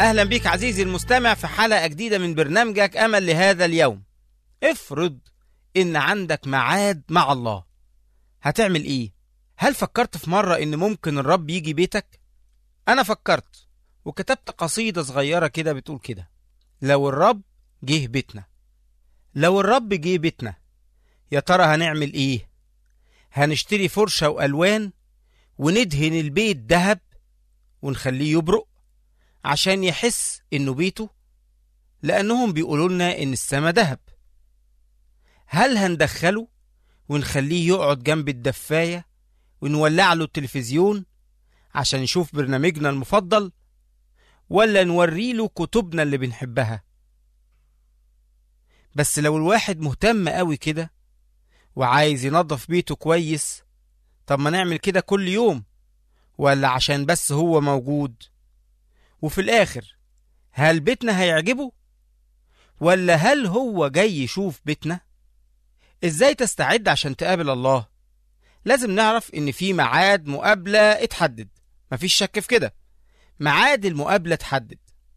أهلا بك عزيزي المستمع في حلقة جديدة من برنامجك أمل لهذا اليوم افرض إن عندك ميعاد مع الله هتعمل إيه؟ هل فكرت في مرة إن ممكن الرب يجي بيتك؟ أنا فكرت وكتبت قصيدة صغيرة كده بتقول كده لو الرب جه بيتنا لو الرب جه بيتنا يا ترى هنعمل إيه؟ هنشتري فرشة وألوان وندهن البيت دهب ونخليه يبرق عشان يحس إنه بيته لأنهم بيقولوا لنا إن السما دهب هل هندخله ونخليه يقعد جنب الدفاية ونولع له التلفزيون عشان يشوف برنامجنا المفضل ولا نوري له كتبنا اللي بنحبها بس لو الواحد مهتم قوي كده وعايز ينظف بيته كويس طب ما نعمل كده كل يوم ولا عشان بس هو موجود وفي الآخر هل بيتنا هيعجبه ولا هل هو جاي يشوف بيتنا ازاي تستعد عشان تقابل الله لازم نعرف ان في ميعاد مقابلة اتحدد مفيش شك في كده ميعاد المقابلة اتحدد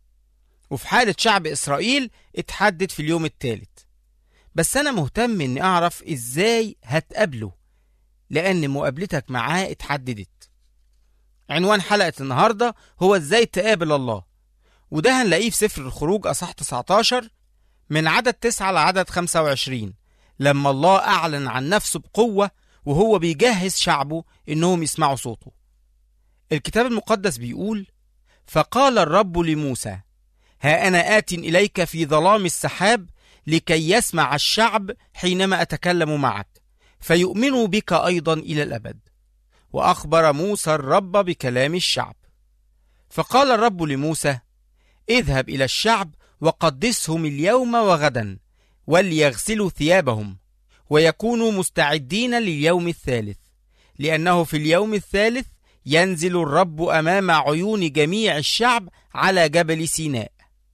وفي حالة شعب إسرائيل اتحدد في اليوم الثالث بس أنا مهتم إني أعرف إزاي هتقابله لأن مقابلتك معاه اتحددت عنوان حلقة النهاردة هو إزاي تقابل الله وده هنلاقيه في سفر الخروج أصح 19 من عدد 9 لعدد 25 لما الله أعلن عن نفسه بقوة وهو بيجهز شعبه إنهم يسمعوا صوته الكتاب المقدس بيقول فقال الرب لموسى ها أنا آت إليك في ظلام السحاب لكي يسمع الشعب حينما أتكلم معك فيؤمنوا بك أيضا إلى الأبد وأخبر موسى الرب بكلام الشعب فقال الرب لموسى اذهب إلى الشعب وقدسهم اليوم وغدا وليغسلوا ثيابهم ويكونوا مستعدين لليوم الثالث لأنه في اليوم الثالث ينزل الرب أمام عيون جميع الشعب على جبل سيناء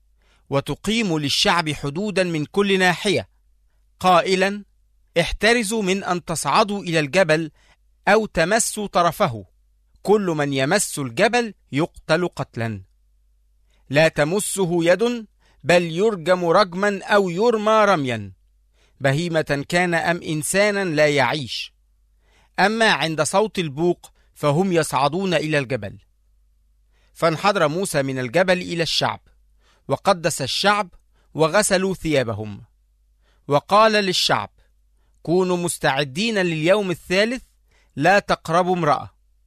وتقيم للشعب حدودا من كل ناحية قائلا احترزوا من أن تصعدوا إلى الجبل أو تمسوا طرفه كل من يمس الجبل يقتل قتلا لا تمسه يد بل يرجم رجما أو يرمى رميا بهيمة كان أم إنسانا لا يعيش أما عند صوت البوق فهم يصعدون إلى الجبل فانحدر موسى من الجبل إلى الشعب وقدس الشعب وغسلوا ثيابهم وقال للشعب كونوا مستعدين لليوم الثالث لا تقربوا امرأة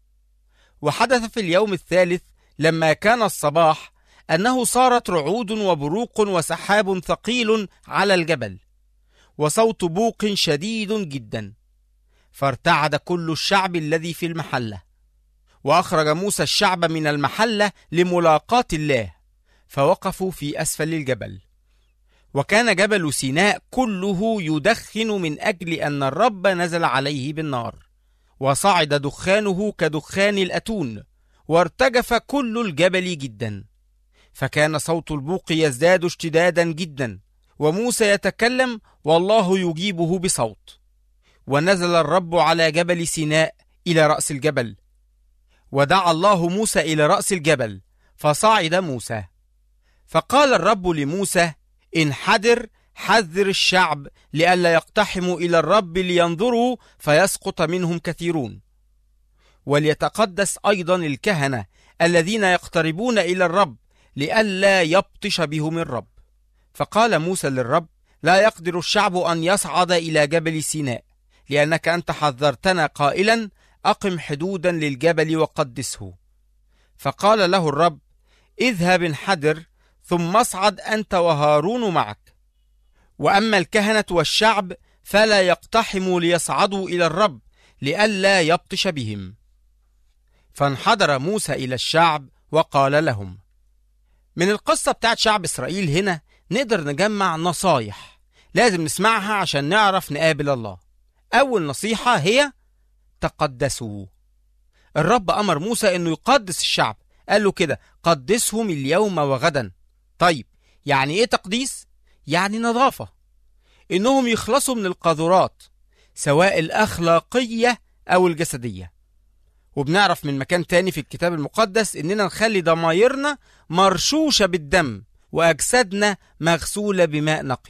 وحدث في اليوم الثالث لما كان الصباح أنه صارت رعود وبروق وسحاب ثقيل على الجبل وصوت بوق شديد جدا فارتعد كل الشعب الذي في المحلة وأخرج موسى الشعب من المحلة لملاقاة الله فوقفوا في أسفل الجبل وكان جبل سيناء كله يدخن من أجل أن الرب نزل عليه بالنار وصعد دخانه كدخان الأتون وارتجف كل الجبل جدا فكان صوت البوق يزداد اشتدادا جدا وموسى يتكلم والله يجيبه بصوت ونزل الرب على جبل سيناء إلى رأس الجبل ودعا الله موسى إلى رأس الجبل فصعد موسى فقال الرب لموسى انحدر حذر الشعب لئلا يقتحموا إلى الرب لينظروا فيسقط منهم كثيرون وليتقدس أيضا الكهنة الذين يقتربون إلى الرب لئلا يبطش بهم الرب فقال موسى للرب لا يقدر الشعب أن يصعد إلى جبل سيناء لأنك أنت حذرتنا قائلا أقم حدودا للجبل وقدسه فقال له الرب اذهب انحدر ثم اصعد أنت وهارون معك وأما الكهنة والشعب فلا يقتحموا ليصعدوا إلى الرب لئلا يبطش بهم فانحدر موسى إلى الشعب وقال لهم من القصة بتاعت شعب إسرائيل هنا نقدر نجمع نصايح لازم نسمعها عشان نعرف نقابل الله أول نصيحة هي تقدسوا الرب أمر موسى أنه يقدس الشعب قال له كده قدسهم اليوم وغدا طيب يعني إيه تقديس؟ يعني نظافة إنهم يخلصوا من القاذورات سواء الأخلاقية أو الجسدية وبنعرف من مكان تاني في الكتاب المقدس إننا نخلي ضمايرنا مرشوشة بالدم وأجسادنا مغسولة بماء نقي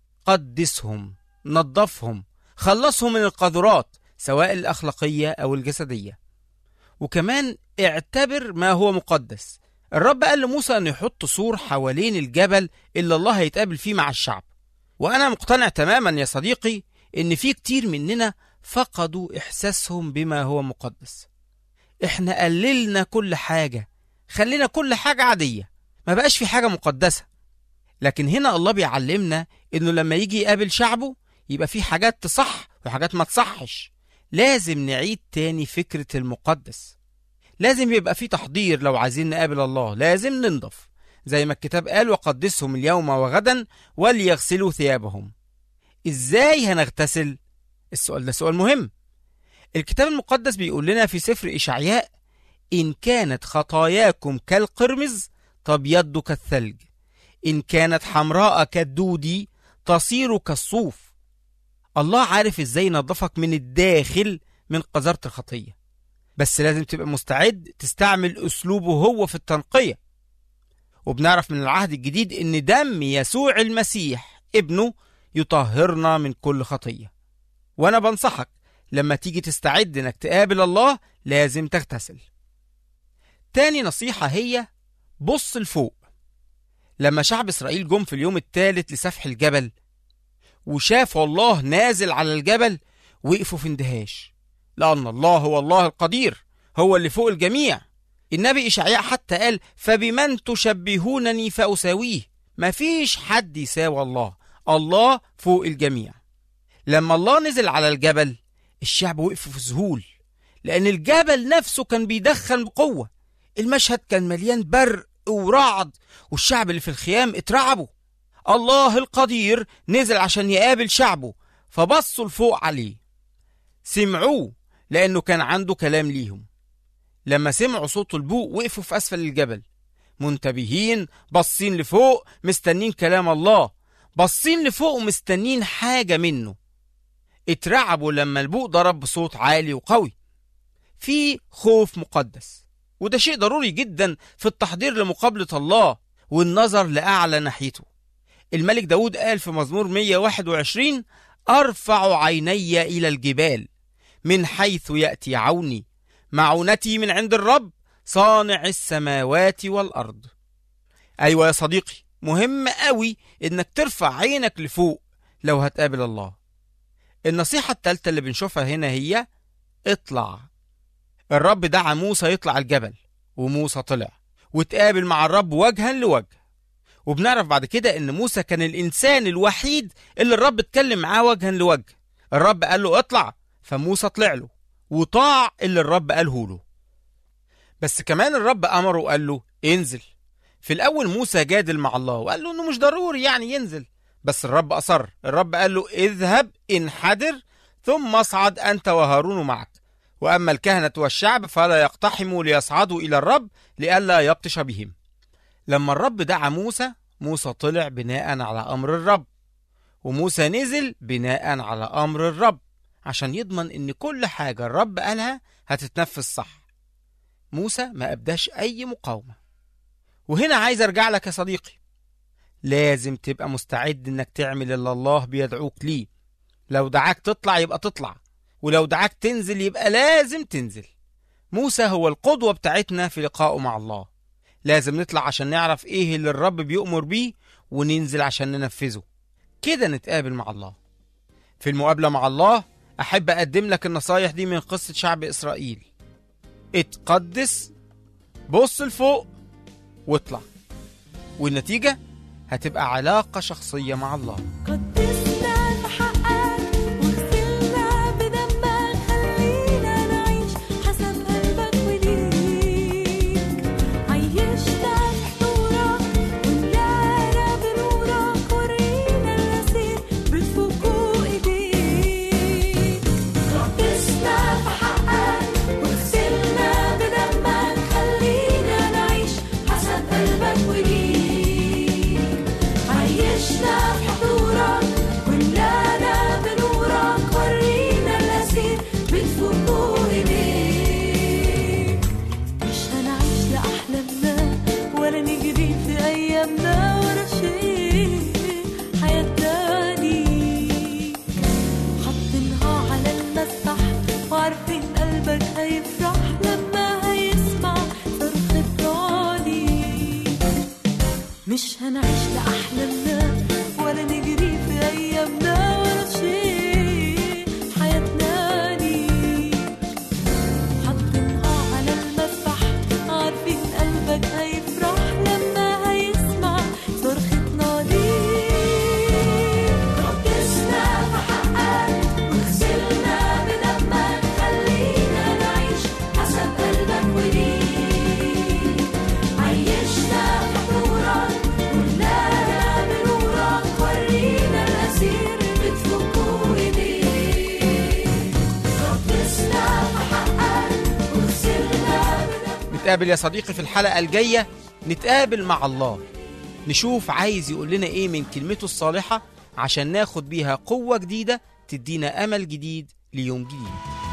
قدسهم نظفهم خلصهم من القذرات سواء الأخلاقية أو الجسدية وكمان اعتبر ما هو مقدس الرب قال لموسى أن يحط سور حوالين الجبل اللي الله هيتقابل فيه مع الشعب وأنا مقتنع تماما يا صديقي إن في كتير مننا فقدوا إحساسهم بما هو مقدس إحنا قللنا كل حاجة خلينا كل حاجة عادية ما بقاش في حاجة مقدسة لكن هنا الله بيعلمنا إنه لما يجي يقابل شعبه يبقى في حاجات تصح وحاجات ما تصحش لازم نعيد تاني فكرة المقدس لازم يبقى في تحضير لو عايزين نقابل الله لازم ننضف زي ما الكتاب قال وقدسهم اليوم وغدا وليغسلوا ثيابهم ازاي هنغتسل السؤال ده سؤال مهم الكتاب المقدس بيقول لنا في سفر إشعياء إن كانت خطاياكم كالقرمز تبيض كالثلج إن كانت حمراء كالدودي تصير كالصوف الله عارف ازاي ينظفك من الداخل من قذارة الخطية بس لازم تبقى مستعد تستعمل أسلوبه هو في التنقية وبنعرف من العهد الجديد إن دم يسوع المسيح ابنه يطهرنا من كل خطية وأنا بنصحك لما تيجي تستعد إنك تقابل الله لازم تغتسل تاني نصيحة هي بص لفوق لما شعب إسرائيل جم في اليوم الثالث لسفح الجبل وشافوا الله نازل على الجبل وقفوا في اندهاش لأن الله هو الله القدير هو اللي فوق الجميع النبي إشعياء حتى قال فبمن تشبهونني فأساويه مفيش حد يساوي الله الله فوق الجميع لما الله نزل على الجبل الشعب وقفوا في ذهول لأن الجبل نفسه كان بيدخن بقوة المشهد كان مليان برق ورعد والشعب اللي في الخيام اترعبوا الله القدير نزل عشان يقابل شعبه فبصوا لفوق عليه سمعوه لأنه كان عنده كلام ليهم لما سمعوا صوت البوق وقفوا في أسفل الجبل منتبهين باصين لفوق مستنين كلام الله باصين لفوق ومستنين حاجة منه اترعبوا لما البوق ضرب بصوت عالي وقوي في خوف مقدس وده شيء ضروري جدا في التحضير لمقابلة الله والنظر لأعلى ناحيته الملك داود قال في مزمور 121 أرفع عيني إلى الجبال من حيث يأتي عوني معونتي من عند الرب صانع السماوات والأرض أيوة يا صديقي مهم قوي إنك ترفع عينك لفوق لو هتقابل الله النصيحة التالتة اللي بنشوفها هنا هي اطلع الرب دعا موسى يطلع الجبل وموسى طلع وتقابل مع الرب وجها لوجه وبنعرف بعد كده ان موسى كان الانسان الوحيد اللي الرب اتكلم معاه وجها لوجه الرب قال له اطلع فموسى طلع له وطاع اللي الرب قاله له بس كمان الرب امره وقال له انزل في الاول موسى جادل مع الله وقال له انه مش ضروري يعني ينزل بس الرب اصر الرب قال له اذهب انحدر ثم اصعد انت وهارون معك واما الكهنه والشعب فلا يقتحموا ليصعدوا الى الرب لئلا يبطش بهم لما الرب دعا موسى موسى طلع بناء على امر الرب وموسى نزل بناء على امر الرب عشان يضمن ان كل حاجه الرب قالها هتتنفذ صح موسى ما ابداش اي مقاومه وهنا عايز ارجع لك يا صديقي لازم تبقى مستعد انك تعمل اللي الله بيدعوك ليه لو دعاك تطلع يبقى تطلع ولو دعاك تنزل يبقى لازم تنزل موسى هو القدوة بتاعتنا في لقائه مع الله لازم نطلع عشان نعرف ايه اللي الرب بيؤمر بيه وننزل عشان ننفذه كده نتقابل مع الله في المقابلة مع الله أحب أقدم لك النصايح دي من قصة شعب إسرائيل اتقدس بص لفوق واطلع والنتيجة هتبقى علاقة شخصية مع الله قدسنا في حقك واغسلنا بدمك خلينا نعيش حسب قلبك وليك عيشنا في حضورك وملانا بنورك ورينا المسير بفوق ايديك قدسنا في حقك واغسلنا بدمك خلينا نعيش حسب قلبك وليك عيشنا في حضورك مش هنعيش لأحلامنا ولا نجري في أيامنا ولا شيء حياتنا ليك حاطينها على المذبح عارفين قلبك هيفرح لما هيسمع صرختنا ليك قدسنا في حقك واغسلنا بدمك خلينا نعيش حسب قلبك وليك عيشنا في حضورك كلنا بنورك ورينا الأسير بتفكوا إيديك قدسنا في حقك واغسلنا بدمك نتقابل يا صديقي في الحلقة الجاية نتقابل مع الله نشوف عايز يقول لنا ايه من كلمته الصالحة عشان ناخد بيها قوة جديدة تدينا أمل جديد ليوم جديد